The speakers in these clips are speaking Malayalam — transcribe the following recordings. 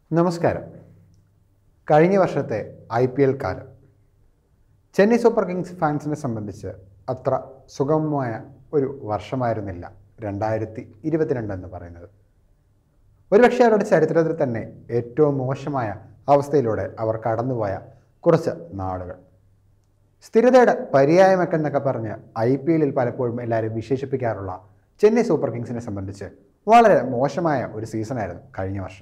നമസ്കാരം കഴിഞ്ഞ വർഷത്തെ ഐ പി എൽ കാലം ചെന്നൈ സൂപ്പർ കിങ്സ് ഫാൻസിനെ സംബന്ധിച്ച് അത്ര സുഗമമായ ഒരു വർഷമായിരുന്നില്ല രണ്ടായിരത്തി ഇരുപത്തിരണ്ട് എന്ന് പറയുന്നത് ഒരുപക്ഷെ അവരുടെ ചരിത്രത്തിൽ തന്നെ ഏറ്റവും മോശമായ അവസ്ഥയിലൂടെ അവർ കടന്നുപോയ കുറച്ച് നാളുകൾ സ്ഥിരതയുടെ പര്യായമൊക്കെ എന്നൊക്കെ പറഞ്ഞ് ഐ പി എല്ലിൽ പലപ്പോഴും എല്ലാവരും വിശേഷിപ്പിക്കാറുള്ള ചെന്നൈ സൂപ്പർ കിങ്സിനെ സംബന്ധിച്ച് വളരെ മോശമായ ഒരു സീസണായിരുന്നു കഴിഞ്ഞ വർഷം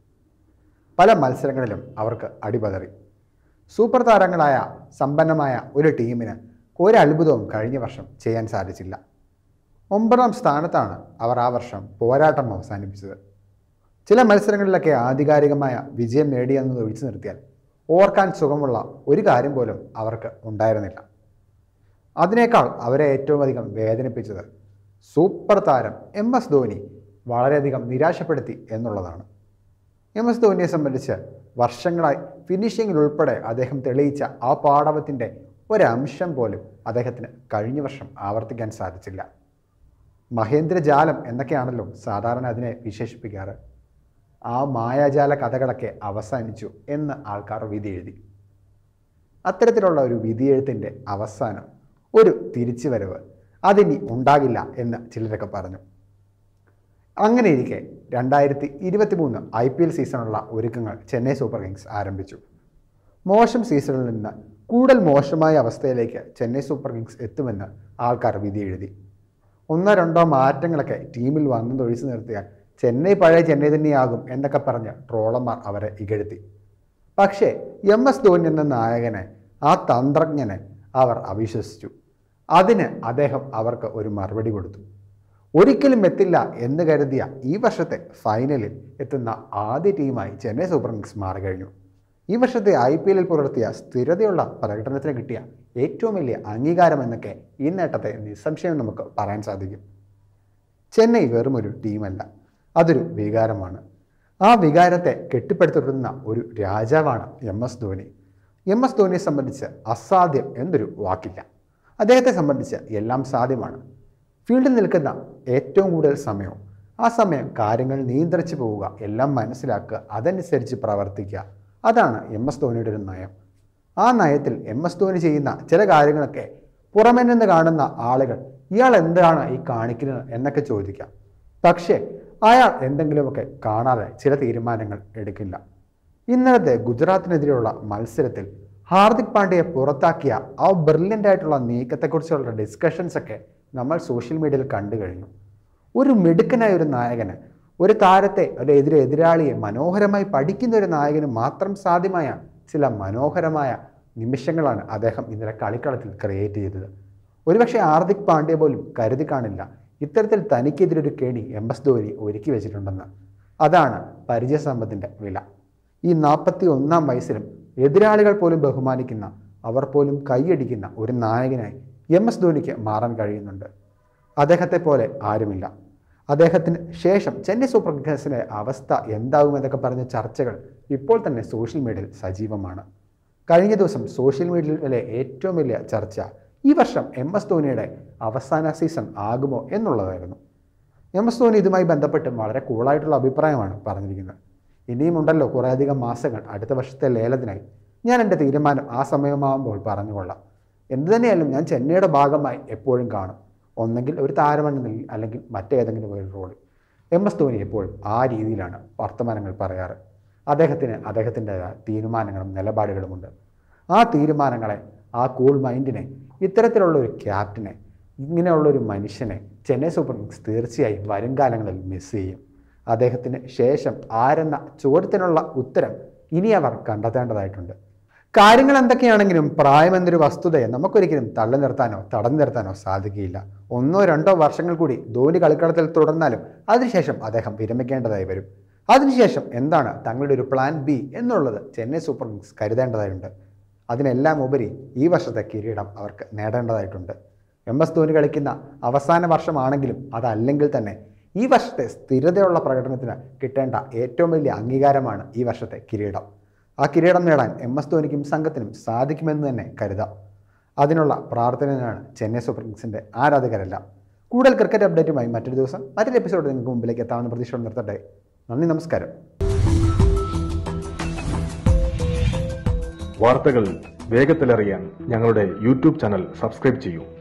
പല മത്സരങ്ങളിലും അവർക്ക് അടിപതറി സൂപ്പർ താരങ്ങളായ സമ്പന്നമായ ഒരു ടീമിന് ഒരു അത്ഭുതവും കഴിഞ്ഞ വർഷം ചെയ്യാൻ സാധിച്ചില്ല ഒമ്പതാം സ്ഥാനത്താണ് അവർ ആ വർഷം പോരാട്ടം അവസാനിപ്പിച്ചത് ചില മത്സരങ്ങളിലൊക്കെ ആധികാരികമായ വിജയം നേടിയെന്നത് ഒഴിച്ചു നിർത്തിയാൽ ഓർക്കാൻ സുഖമുള്ള ഒരു കാര്യം പോലും അവർക്ക് ഉണ്ടായിരുന്നില്ല അതിനേക്കാൾ അവരെ ഏറ്റവും അധികം വേദനിപ്പിച്ചത് സൂപ്പർ താരം എം എസ് ധോനി വളരെയധികം നിരാശപ്പെടുത്തി എന്നുള്ളതാണ് എം എസ് ധോനിയെ സംബന്ധിച്ച് വർഷങ്ങളായി ഫിനിഷിങ്ങിൽ ഉൾപ്പെടെ അദ്ദേഹം തെളിയിച്ച ആ പാടവത്തിൻ്റെ ഒരംശം പോലും അദ്ദേഹത്തിന് കഴിഞ്ഞ വർഷം ആവർത്തിക്കാൻ സാധിച്ചില്ല മഹേന്ദ്രജാലം എന്നൊക്കെയാണല്ലോ സാധാരണ അതിനെ വിശേഷിപ്പിക്കാറ് ആ മായാജാല കഥകളൊക്കെ അവസാനിച്ചു എന്ന് ആൾക്കാർ വിധി എഴുതി അത്തരത്തിലുള്ള ഒരു വിധിയെഴുത്തിൻ്റെ അവസാനം ഒരു തിരിച്ചുവരവ് അതിനി ഉണ്ടാകില്ല എന്ന് ചിലരൊക്കെ പറഞ്ഞു അങ്ങനെ ഇരിക്കെ രണ്ടായിരത്തി ഇരുപത്തി മൂന്ന് ഐ പി എൽ സീസണുള്ള ഒരുക്കങ്ങൾ ചെന്നൈ സൂപ്പർ കിങ്സ് ആരംഭിച്ചു മോശം സീസണിൽ നിന്ന് കൂടുതൽ മോശമായ അവസ്ഥയിലേക്ക് ചെന്നൈ സൂപ്പർ കിങ്സ് എത്തുമെന്ന് ആൾക്കാർ വിധി എഴുതി ഒന്നോ രണ്ടോ മാറ്റങ്ങളൊക്കെ ടീമിൽ വന്നതൊഴിച്ചു നിർത്തിയാൽ ചെന്നൈ പഴയ ചെന്നൈ തന്നെയാകും എന്നൊക്കെ പറഞ്ഞ് ട്രോളന്മാർ അവരെ ഇകഴ്ത്തി പക്ഷേ എം എസ് ധോനി എന്ന നായകനെ ആ തന്ത്രജ്ഞനെ അവർ അവിശ്വസിച്ചു അതിന് അദ്ദേഹം അവർക്ക് ഒരു മറുപടി കൊടുത്തു ഒരിക്കലും എത്തില്ല എന്ന് കരുതിയ ഈ വർഷത്തെ ഫൈനലിൽ എത്തുന്ന ആദ്യ ടീമായി ചെന്നൈ സൂപ്പർ കിങ്സ് മാറി കഴിഞ്ഞു ഈ വർഷത്തെ ഐ പി എല്ലിൽ പുലർത്തിയ സ്ഥിരതയുള്ള പ്രകടനത്തിന് കിട്ടിയ ഏറ്റവും വലിയ അംഗീകാരം എന്നൊക്കെ ഈ നേട്ടത്തെ നിസ്സംശയം നമുക്ക് പറയാൻ സാധിക്കും ചെന്നൈ വെറുമൊരു ടീമല്ല അതൊരു വികാരമാണ് ആ വികാരത്തെ കെട്ടിപ്പടുത്തിരുന്ന ഒരു രാജാവാണ് M S Dhoni M S ധോനിയെ സംബന്ധിച്ച് അസാധ്യം എന്നൊരു വാക്കില്ല അദ്ദേഹത്തെ സംബന്ധിച്ച് എല്ലാം സാധ്യമാണ് ഫീൽഡിൽ നിൽക്കുന്ന ഏറ്റവും കൂടുതൽ സമയവും ആ സമയം കാര്യങ്ങൾ നിയന്ത്രിച്ചു പോവുക എല്ലാം മനസ്സിലാക്കുക അതനുസരിച്ച് പ്രവർത്തിക്കുക അതാണ് എം എസ് ധോനിയുടെ ഒരു നയം ആ നയത്തിൽ എം എസ് ധോനി ചെയ്യുന്ന ചില കാര്യങ്ങളൊക്കെ പുറമെ നിന്ന് കാണുന്ന ആളുകൾ ഇയാൾ എന്താണ് ഈ കാണിക്കുന്നത് എന്നൊക്കെ ചോദിക്കാം പക്ഷേ അയാൾ എന്തെങ്കിലുമൊക്കെ കാണാതെ ചില തീരുമാനങ്ങൾ എടുക്കില്ല ഇന്നലത്തെ ഗുജറാത്തിനെതിരെയുള്ള മത്സരത്തിൽ ഹാർദിക് പാണ്ഡ്യയെ പുറത്താക്കിയ ആ ബ്രില്യൻ്റ് ആയിട്ടുള്ള നീക്കത്തെക്കുറിച്ചുള്ള ഡിസ്കഷൻസ് ഒക്കെ നമ്മൾ സോഷ്യൽ മീഡിയയിൽ കണ്ടു കഴിഞ്ഞു ഒരു മിടുക്കനായ ഒരു നായകന് ഒരു താരത്തെ ഒരു എതിരെ എതിരാളിയെ മനോഹരമായി പഠിക്കുന്ന ഒരു നായകന് മാത്രം സാധ്യമായ ചില മനോഹരമായ നിമിഷങ്ങളാണ് അദ്ദേഹം ഇന്നലെ കളിക്കളത്തിൽ ക്രിയേറ്റ് ചെയ്തത് ഒരുപക്ഷെ ഹാർദിക് പാണ്ഡ്യ പോലും കരുതി കാണില്ല ഇത്തരത്തിൽ തനിക്കെതിരൊരു കെണി എം എസ് ധോനി ഒരുക്കി വെച്ചിട്ടുണ്ടെന്ന് അതാണ് പരിചയസമ്പത്തിൻ്റെ വില ഈ നാൽപ്പത്തി ഒന്നാം വയസ്സിലും എതിരാളികൾ പോലും ബഹുമാനിക്കുന്ന അവർ പോലും കൈയടിക്കുന്ന ഒരു നായകനായി എം എസ് ധോനിക്ക് മാറാൻ കഴിയുന്നുണ്ട് അദ്ദേഹത്തെ പോലെ ആരുമില്ല അദ്ദേഹത്തിന് ശേഷം ചെന്നൈ സൂപ്പർ കിങ്സിൻ്റെ അവസ്ഥ എന്താകുമെന്നൊക്കെ പറഞ്ഞ ചർച്ചകൾ ഇപ്പോൾ തന്നെ സോഷ്യൽ മീഡിയയിൽ സജീവമാണ് കഴിഞ്ഞ ദിവസം സോഷ്യൽ മീഡിയയിലെ ഏറ്റവും വലിയ ചർച്ച ഈ വർഷം എം എസ് ധോനിയുടെ അവസാന സീസൺ ആകുമോ എന്നുള്ളതായിരുന്നു എം എസ് ധോനി ഇതുമായി ബന്ധപ്പെട്ട് വളരെ കൂളായിട്ടുള്ള അഭിപ്രായമാണ് പറഞ്ഞിരിക്കുന്നത് ഇനിയും ഉണ്ടല്ലോ കുറേയധികം മാസങ്ങൾ അടുത്ത വർഷത്തെ ലേലത്തിനായി ഞാൻ എൻ്റെ തീരുമാനം ആ സമയമാകുമ്പോൾ പറഞ്ഞുകൊള്ളാം എന്തു തന്നെയായാലും ഞാൻ ചെന്നൈയുടെ ഭാഗമായി എപ്പോഴും കാണും ഒന്നെങ്കിൽ ഒരു താരമെന്ന നിലയിൽ അല്ലെങ്കിൽ മറ്റേതെങ്കിലും ഒരു റോളിൽ എം എസ് ധോനി എപ്പോഴും ആ രീതിയിലാണ് വർത്തമാനങ്ങൾ പറയാറ് അദ്ദേഹത്തിന് അദ്ദേഹത്തിൻ്റെതായ തീരുമാനങ്ങളും നിലപാടുകളുമുണ്ട് ആ തീരുമാനങ്ങളെ ആ കൂൾ മൈൻഡിനെ ഇത്തരത്തിലുള്ള ഒരു ക്യാപ്റ്റനെ ഇങ്ങനെയുള്ള ഒരു മനുഷ്യനെ ചെന്നൈ സൂപ്പർ കിങ്സ് തീർച്ചയായും വരും കാലങ്ങളിൽ മിസ് ചെയ്യും അദ്ദേഹത്തിന് ശേഷം ആരെന്ന ചോദ്യത്തിനുള്ള ഉത്തരം ഇനി അവർ കണ്ടെത്തേണ്ടതായിട്ടുണ്ട് കാര്യങ്ങൾ എന്തൊക്കെയാണെങ്കിലും പ്രായം എന്നൊരു വസ്തുതയെ നമുക്കൊരിക്കലും തള്ളി നിർത്താനോ തടഞ്ഞു നിർത്താനോ സാധിക്കുകയില്ല ഒന്നോ രണ്ടോ വർഷങ്ങൾ കൂടി ധോനി കളിക്കളത്തിൽ തുടർന്നാലും അതിനുശേഷം അദ്ദേഹം വിരമിക്കേണ്ടതായി വരും അതിനുശേഷം എന്താണ് തങ്ങളുടെ ഒരു പ്ലാൻ ബി എന്നുള്ളത് ചെന്നൈ സൂപ്പർ കിങ്സ് കരുതേണ്ടതായിട്ടുണ്ട് അതിനെല്ലാം ഉപരി ഈ വർഷത്തെ കിരീടം അവർക്ക് നേടേണ്ടതായിട്ടുണ്ട് എം എസ് ധോനി കളിക്കുന്ന അവസാന വർഷമാണെങ്കിലും അതല്ലെങ്കിൽ തന്നെ ഈ വർഷത്തെ സ്ഥിരതയുള്ള പ്രകടനത്തിന് കിട്ടേണ്ട ഏറ്റവും വലിയ അംഗീകാരമാണ് ഈ വർഷത്തെ കിരീടം ആ കിരീടം നേടാൻ എം എസ് ധോനിക്കും സംഘത്തിനും സാധിക്കുമെന്ന് തന്നെ കരുതാം അതിനുള്ള പ്രാർത്ഥനയാണ് ചെന്നൈ സൂപ്പർ കിങ്സിൻ്റെ ആരാധകരെല്ലാം കൂടുതൽ ക്രിക്കറ്റ് അപ്ഡേറ്റുമായി മറ്റൊരു ദിവസം മറ്റൊരു എപ്പിസോഡ് നിങ്ങൾക്ക് മുമ്പിലേക്ക് എത്താമെന്ന് പ്രതീക്ഷയോടെ നിർത്തട്ടെ നന്ദി നമസ്കാരം വാർത്തകൾ വേഗത്തിലറിയാൻ ഞങ്ങളുടെ യൂട്യൂബ് ചാനൽ സബ്സ്ക്രൈബ് ചെയ്യൂ